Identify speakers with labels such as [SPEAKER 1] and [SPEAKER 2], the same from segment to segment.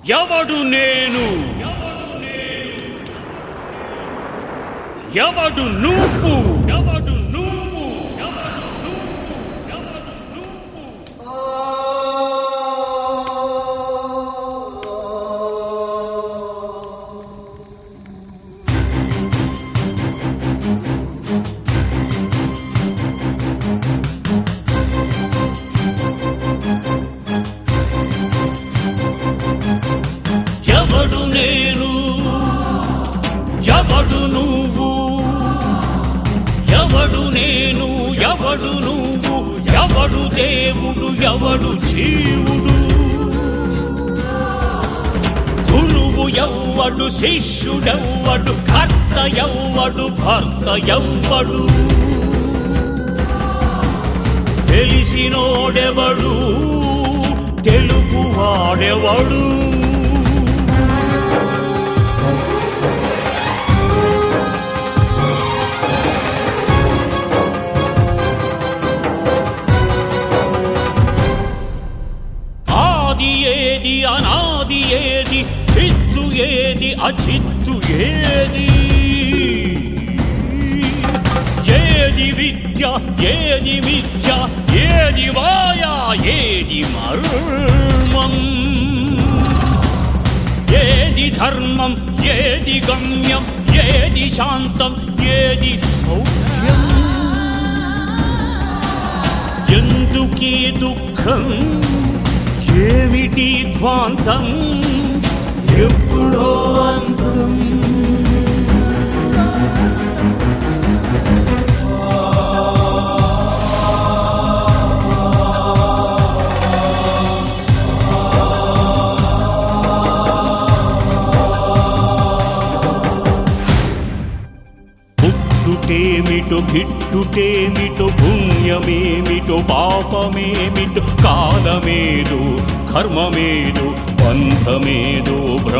[SPEAKER 1] ఎవడు నేను ఎవడు నువ్వు ఎవడు నువ్వు ఎవడు నువ్వు ఎవడు నువ్వు ఎవడు నేను ఎవడు నువ్వు ఎవడు నేను ఎవడు నువ్వు ఎవడు దేవుడు ఎవడు జీవుడు గురువు ఎవ్వడు శిష్యుడెవ్వడు కర్త ఎవ్వడు భర్త ఎవ్వడు తెలిసినోడెవడు తెలుపువాడెవడు ఆది ఏది అనాది ఏది చిత్తు ఏది అచిత్తు ఏది ఏది విద్య ఏది మిథ్య ఏది మాయా ఏది మర్మం ఏది ధర్మం ఏది గమ్యం ఏది శాంతం ఏది సౌఖ్యం ఎందుకీ దుఃఖం ఏమిటి ధ్వాంతం ఎప్పుడో అంతం పుట్టుటేమిటో గిట్టుటేమిటో పుణ్యమేమిటో పాపమేమిటో కాలమేదో కర్మమేదో బంధమేదో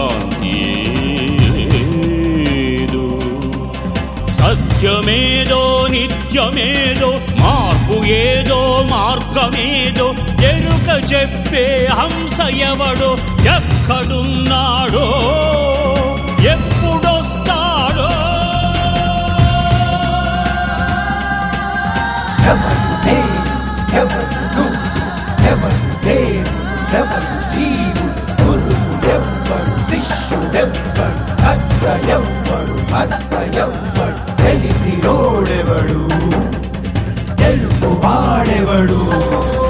[SPEAKER 1] భ్రాంతియేదో సత్యమేదో నిత్యమేదో మార్పు ఏదో మార్గమేదో ఎరుక చెప్పే హంస ఎవడో ఎక్కడున్నాడో ఎప్పుడొస్తాడో
[SPEAKER 2] ఎవరు నేను ఎవరు నువ్వు ఎవరు దేవుడు ఎవరు జీవుడు గురువుడెవ్వడు శిష్యుడెవ్వడు కర్త ఎవ్వడు భర్త ఎవ్వడు తెలిసినోడెవడు తెలుపు వాడెవడు